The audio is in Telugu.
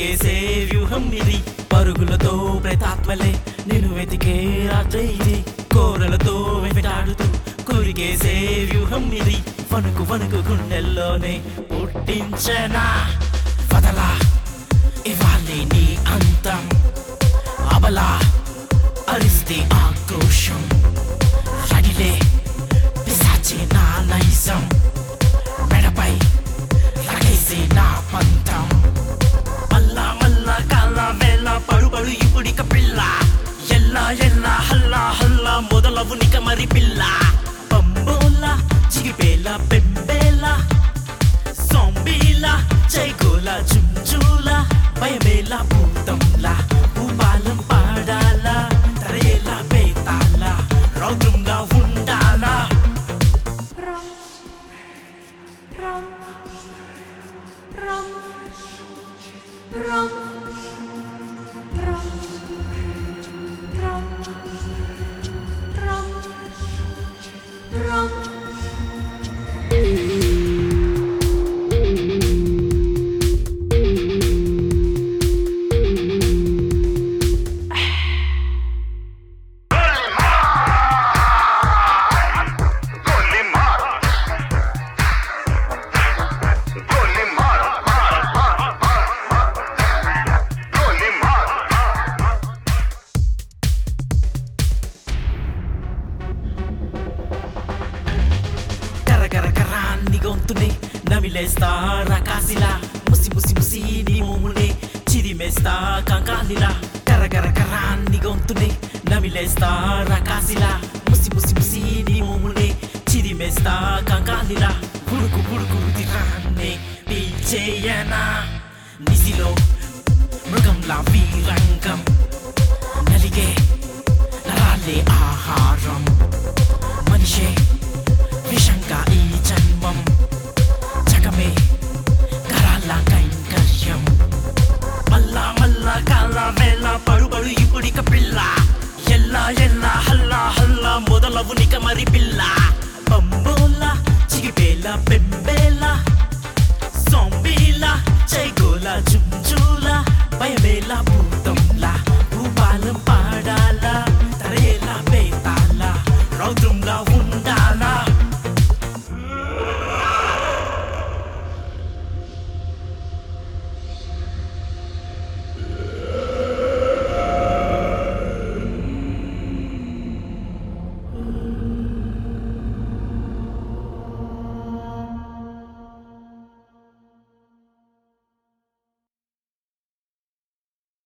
కొరికేసే వ్యూహం ఇది పరుగులతో ప్రేతాత్మలే నేను వెతికే రాత్రి ఇది కోరలతో వెంటాడుతూ కొరికేసే వ్యూహం ఇది వణుకు వణుకు గుండెల్లోనే పుట్టించనా వదలా ఇవాళే నీ అంతం అబలా అరిస్తే ఆక్రోషం రగిలే పిశాచే నా నైజం మెడపై లగేసే నా పంతం మల్లా మల్లా కాల వేళ పడుబడు ఇప్పుడిక పిల్ల ఎల్లా ఎల్లా హల్లా హల్లా మొదలవు నిక మరి పిల్ల పంబోలా చిగిపేలా పెంబేలా సొంబీలా చైకోలా చుంచూలా భయమేలా భూతంలా భూపాలం పాడాలా తరయేలా బేతాలా రౌద్రంగా ఉండాలా Rum. Rum. Rum. Rum. Rum. Rum. Rum. Rum. Goli mara. Goli mara. Goli mara. కరకర కరాన్ని గొంతునే నమిలేస్తా రకాసిలా ముసి ముసి ముసి నీ మోమునే చిరిమేస్తా కంకాలిలా కరకర కరాన్ని గొంతునే నమిలేస్తా రకాసిలా ముసి ముసి ముసి నీ మోమునే చిరిమేస్తా కంకాలిలా పుడుకు పుడుకు దిరాన్నే పీల్చేయనా నిసిలో మృగంలా వీరంగం నలిగే నరాలే